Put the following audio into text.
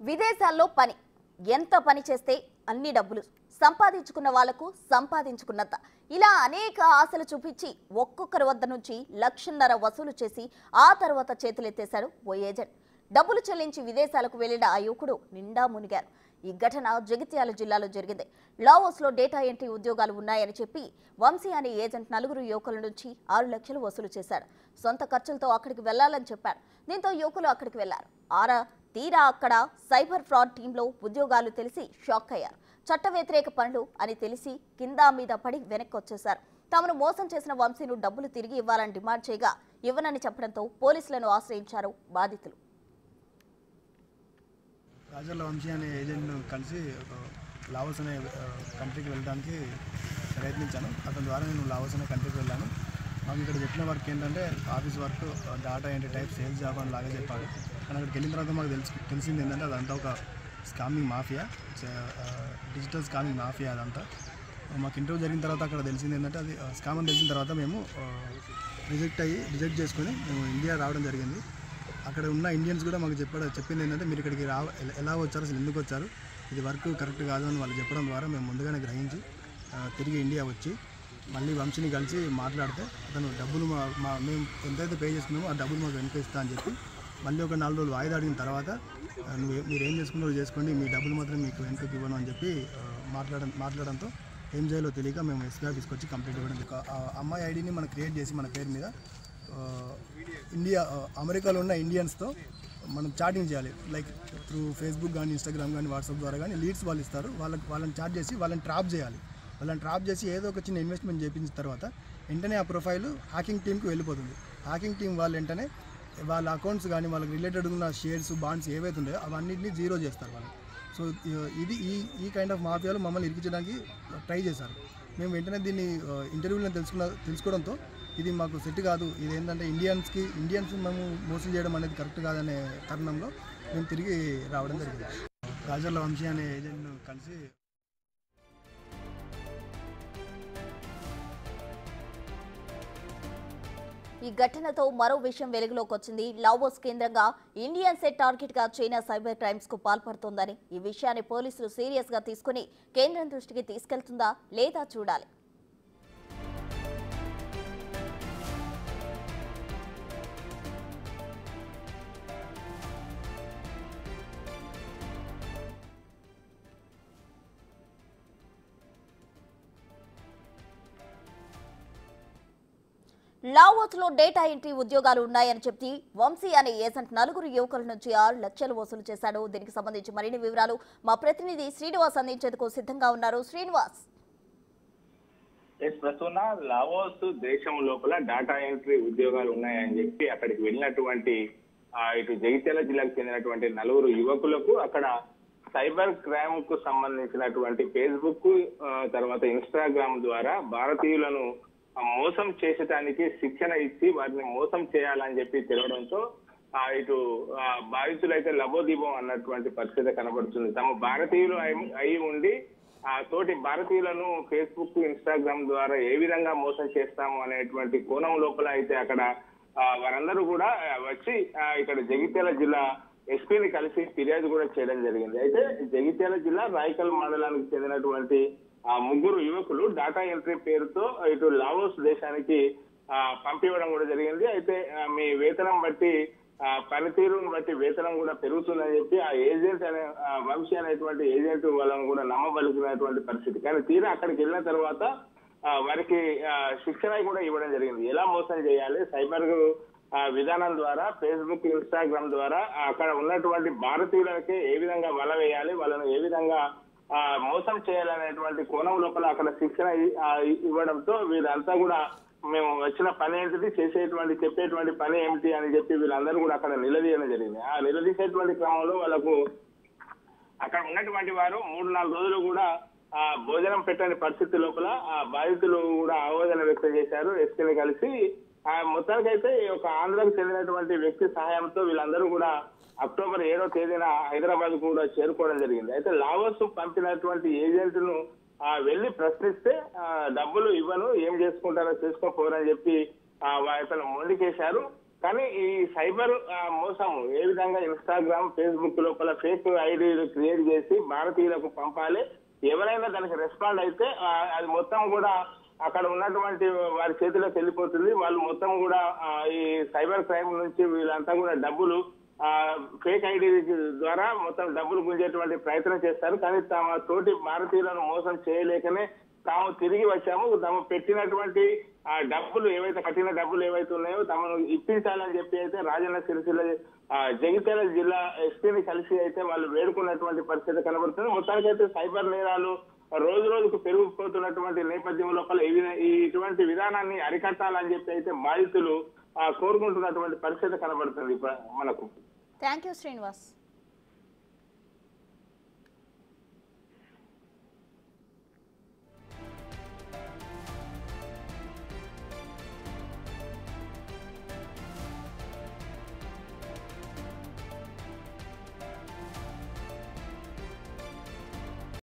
విదేశాల్లో పని ఎంత పని చేస్తే అన్ని డబ్బులు సంపాదించుకున్న వాళ్లకు సంపాదించుకున్నంత ఇలా అనేక ఆశలు చూపించి ఒక్కొక్కరి వద్ద నుంచి లక్షన్నర వసూలు చేసి ఆ తర్వాత చేతులెత్తేశాడు ఓ ఏజెంట్ డబ్బులు చెల్లించి విదేశాలకు వెళ్లిన ఆ యువకుడు నిండా మునిగారు ఈ ఘటన జగిత్యాల జిల్లాలో జరిగింది లావోస్ లో డేటా ఎంట్రీ ఉద్యోగాలు ఉన్నాయని చెప్పి వంశీ అనే ఏజెంట్ నలుగురు యువకుల నుంచి ఆరు లక్షలు వసూలు చేశాడు సొంత ఖర్చులతో అక్కడికి వెళ్లాలని చెప్పాడు దీంతో యువకులు అక్కడికి వెళ్లారు ఆరా తీరా అక్కడ సైబర్ ఫ్రాడ్ టీంలో ఉద్యోగాలు తెలిసి షాక్ అయ్యారు చట్ట వ్యతిరేక పనులు అని తెలిసి కింద మీద పడి వెనక్కి వచ్చేశారు తమను మోసం చేసిన వంశీను డబ్బులు తిరిగి ఇవ్వాలని డిమాండ్ చేయగా ఇవ్వనని చెప్పడంతో పోలీసులను ఆశ్రయించారు బాధితులు రాజర్ల వంశీ అనే ఏజెంట్ను కలిసి ఒక లావోస్ అనే ఆ, కంట్రీకి వెళ్ళడానికి ప్రయత్నించాను అతని ద్వారా నేను లావోస్ అనే కంట్రీకి వెళ్ళాను మాకు ఇక్కడ చెప్పిన వర్క్ ఏంటంటే ఆఫీస్ వర్క్ డాటా ఏంటి టైప్ సేల్స్ జాబ్ అని లాగా చెప్పాడు కానీ అక్కడికి వెళ్ళిన తర్వాత మాకు తెలిసి తెలిసింది ఏంటంటే అదంతా ఒక scamming mafia digital scamming mafia అదంతా మాకు ఇంటర్వ్యూ జరిగిన తర్వాత అక్కడ తెలిసింది ఏంటంటే అది స్కామ్ అని తెలిసిన తర్వాత మేము రిజెక్ట్ అయ్యి రిజెక్ట్ చేసుకొని మేము ఇండియా రావడం జరిగింది అక్కడ ఉన్న ఇండియన్స్ కూడా మాకు చెప్పడం చెప్పింది ఏంటంటే మీరు ఇక్కడికి రా ఎ- ఎలా వచ్చారు అసలు ఎందుకు వచ్చారు ఇది వర్క్ కరెక్ట్ కాదు అని వాళ్ళు చెప్పడం ద్వారా మేము ముందుగానే గ్రహించి ఆ, తిరిగి ఇండియా వచ్చి మళ్ళీ వంశీని కలిసి మాట్లాడితే అతను డబ్బులు మా మా మేము ఎంతైతే పే చేసుకున్నామో ఆ డబ్బులు మాకు వెనక ఇస్తా అని చెప్పి మళ్ళీ ఒక నాలుగు రోజులు వాయిదా అడిగిన తర్వాత ఆ, నువ్వు ఏ- మీరు ఏం చేసుకున్నారో చేసుకోండి మీ డబ్బులు మాత్రం మీకు వెనకకి ఇవ్వను అని చెప్పి ఆ, మాట్లాడ మాట్లాడడంతో ఏం చేయాలో తెలియక మేము ఎస్బీ ఆఫీస్కి వచ్చి కంప్లీట్ ఇవ్వడం ఒక, ఆ అమ్మాయి ఐడిని మనం క్రియేట్ చేసి మన పేరు మీద ఆ, ఇండియా ఆ, అమెరికాలో ఉన్న ఇండియన్స్తో మనం చాటింగ్ చేయాలి లైక్ త్రూ ఫేస్బుక్ కానీ ఇన్స్టాగ్రామ్ కానీ వాట్సాప్ ద్వారా కానీ లీడ్స్ వాళ్ళు ఇస్తారు వాళ్ళకి వాళ్ళని చాట్ చేసి వాళ్ళని ట్రాప్ చేయాలి వాళ్ళని ట్రాప్ చేసి ఏదో ఒక చిన్న ఇన్వెస్ట్మెంట్ చేపించిన తర్వాత వెంటనే ఆ ప్రొఫైల్ హ్యాకింగ్ టీంకి వెళ్ళిపోతుంది హ్యాకింగ్ టీం వాళ్ళు వెంటనే వాళ్ళ అకౌంట్స్ కానీ వాళ్ళకి రిలేటెడ్ ఉన్న షేర్స్ బాండ్స్ ఏవైతే ఉన్నాయో అవన్నింటినీ జీరో చేస్తారు వాళ్ళు సో ఇ- ఇది ఈ ఈ కైండ్ ఆఫ్ మాఫియాలు మమ్మల్ని ఇరికించడానికి ట్రై చేశారు మేము వెంటనే దీన్ని ఇంటర్వ్యూలో తెలుసుకున్న తెలుసుకోవడంతో ఇది మాకు సెట్ కాదు ఇది ఏంటంటే ఇండియన్స్కి ఇండియన్స్ మేము మోసం చేయడం అనేది కరెక్ట్ కాదనే తరుణంలో మేము తిరిగి రావడం జరిగింది రాజర్ల వంశీ అనే ఏజెంట్ను కలిసి ఈ ఘటనతో మరో విషయం వెలుగులోకి వచ్చింది లావోస్ కేంద్రంగా ఇండియన్ సెట్ టార్గెట్ గా చైనా సైబర్ క్రైమ్స్ కు పాల్పడుతోందని ఈ విషయాన్ని పోలీసులు సీరియస్ గా తీసుకుని కేంద్రం దృష్టికి తీసుకెళ్తుందా లేదా చూడాలి లావోస్ లో డేటా ఎంట్రీ ఉద్యోగాలు ఉన్నాయని చెప్పి వంశీ అనే ఏజెంట్ నలుగురు యువకుల నుంచి ఆరు లక్షలు వసూలు చేశాడు దీనికి సంబంధించి మరిన్ని వివరాలు మా ప్రతినిధి శ్రీనివాస్ అందించేందుకు సిద్ధంగా ఉన్నారు శ్రీనివాస్ ఎస్ ప్రసూన లావోస్ దేశం లోపల డేటా ఎంట్రీ ఉద్యోగాలు ఉన్నాయని చెప్పి అక్కడికి వెళ్ళినటువంటి ఆ, ఇటు జగిత్యాల జిల్లాకు చెందినటువంటి నలుగురు యువకులకు అక్కడ సైబర్ క్రైమ్ కు సంబంధించినటువంటి ఫేస్బుక్ ఆ, తర్వాత ఇన్స్టాగ్రామ్ ద్వారా భారతీయులను ఆ, మోసం చేసటానికి శిక్షణ ఇచ్చి వారిని మోసం చేయాలని చెప్పి తెలవడంతో ఆ, ఇటు ఆ, బాధితులైతే లబోదీపం అన్నటువంటి పరిస్థితి కనబడుతుంది తమ భారతీయులు అయి- అయి ఉండి ఆ తోటి భారతీయులను ఫేస్బుక్ ఇన్స్టాగ్రామ్ ద్వారా ఏ విధంగా మోసం చేస్తాము అనేటువంటి కోణం లోపల అయితే అక్కడ ఆ, వారందరూ కూడా ఆ, వచ్చి ఆ, ఇక్కడ జగిత్యాల జిల్లా ఎస్పీని కలిసి ఫిర్యాదు కూడా చేయడం జరిగింది అయితే జగిత్యాల జిల్లా రాయకల్ మండలానికి చెందినటువంటి ఆ ముగ్గురు యువకులు డాటా ఎంట్రీ పేరుతో ఇటు లావోస్ దేశానికి ఆ, పంపివ్వడం కూడా జరిగింది అయితే ఆ, మీ వేతనం బట్టి ఆ పనితీరును బట్టి వేతనం కూడా పెరుగుతుందని చెప్పి ఆ ఏజెంట్ అనే ఆ వంశీ అనేటువంటి ఏజెంట్ వాళ్ళని కూడా నమ్మబలుకున్నటువంటి పరిస్థితి కానీ తీరా అక్కడికి వెళ్ళిన తర్వాత ఆ, వారికి ఆ, శిక్షణ కూడా ఇవ్వడం జరిగింది ఎలా మోసం చేయాలి సైబర్ ఆ, విధానం ద్వారా ఫేస్బుక్ ఇన్స్టాగ్రామ్ ద్వారా ఆ, అక్కడ ఉన్నటువంటి భారతీయులకి ఏ విధంగా వల వేయాలి వాళ్ళను ఏ విధంగా ఆ, మోసం చేయాలనేటువంటి కోణం లోపల అక్కడ శిక్షణ ఇ- ఆ, ఇవ్వడంతో వీరంతా కూడా మేము వచ్చిన పని ఏంటిది చేసేటువంటి చెప్పేటువంటి పని ఏమిటి అని చెప్పి వీళ్ళందరూ కూడా అక్కడ నిలదీయడం జరిగింది ఆ నిలదీసేటువంటి క్రమంలో వాళ్ళకు అక్కడ ఉన్నటువంటి వారు మూడు నాలుగు రోజులు కూడా ఆ భోజనం పెట్టని పరిస్థితి లోపల ఆ బాధితులు కూడా ఆవేదన వ్యక్తం చేశారు ఎస్పీని కలిసి ఆ మొత్తానికైతే ఈ యొక్క ఆంధ్రాకు చెందినటువంటి వ్యక్తి సహాయంతో వీళ్ళందరూ కూడా అక్టోబర్ ఏడో తేదీన హైదరాబాద్ కూడా చేరుకోవడం జరిగింది అయితే లావోస్ పంపినటువంటి ఏజెంట్ను ఆ వెళ్ళి ప్రశ్నిస్తే ఆ డబ్బులు ఇవ్వను ఏం చేసుకుంటారో చేసుకోపోరని చెప్పి ఆ అతను మొండికేశారు కానీ ఈ సైబర్ ఆ, మోసం ఏ విధంగా ఇన్స్టాగ్రామ్ ఫేస్బుక్ లోపల ఫేక్ ఐడీలు క్రియేట్ చేసి భారతీయులకు పంపాలి ఎవరైనా దానికి రెస్పాండ్ అయితే ఆ, అది మొత్తం కూడా అక్కడ ఉన్నటువంటి వారి చేతిలోకి వెళ్ళిపోతుంది వాళ్ళు మొత్తం కూడా ఆ, ఈ సైబర్ క్రైమ్ నుంచి వీళ్ళంతా కూడా డబ్బులు ఫేక్ ఐడి ద్వారా మొత్తం డబ్బులు గుంజేటువంటి ప్రయత్నం చేస్తారు కానీ తమ తోటి భారతీయులను మోసం చేయలేకనే తాము తిరిగి వచ్చాము తాము పెట్టినటువంటి ఆ డబ్బులు ఏవైతే కట్టిన డబ్బులు ఏవైతే ఉన్నాయో తమను ఇప్పించాలని చెప్పి అయితే రాజన్న సిరిసిల్ల ఆ, జగిత్యాల జిల్లా ఎస్పీని కలిసి అయితే వాళ్ళు వేడుకున్నటువంటి పరిస్థితి కనబడుతుంది మొత్తానికి అయితే సైబర్ నేరాలు రోజు రోజుకు పెరిగిపోతున్నటువంటి నేపథ్యం లోపల ఈ విధ- ఈ ఇటువంటి విధానాన్ని అరికట్టాలని చెప్పి అయితే బాధితులు ఆ, కోరుకుంటున్నటువంటి పరిస్థితి కనబడుతుంది ఇప్పుడు మనకు థ్యాంక్ యూ శ్రీనివాస్